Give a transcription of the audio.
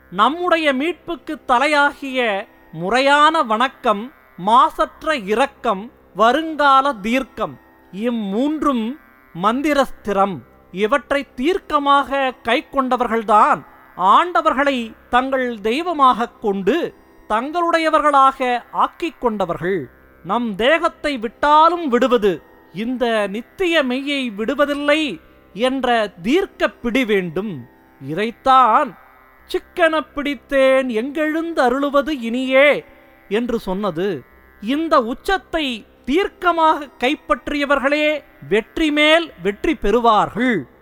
நம்முடைய மீட்புக்கு தலையாகிய முறையான வணக்கம் மாசற்ற இரக்கம் வருங்கால தீர்க்கம் இம்மூன்றும் மந்திரஸ்திரம் இவற்றை தீர்க்கமாக கைக்கொண்டவர்கள்தான் ஆண்டவர்களை தங்கள் தெய்வமாகக் கொண்டு தங்களுடையவர்களாக ஆக்கிக் கொண்டவர்கள் நம் தேகத்தை விட்டாலும் விடுவது இந்த நித்திய மெய்யை விடுவதில்லை என்ற தீர்க்க பிடி வேண்டும் இதைத்தான் சிக்கனப் பிடித்தேன் எங்கெழுந்து அருளுவது இனியே என்று சொன்னது இந்த உச்சத்தை தீர்க்கமாக கைப்பற்றியவர்களே வெற்றி மேல் வெற்றி பெறுவார்கள்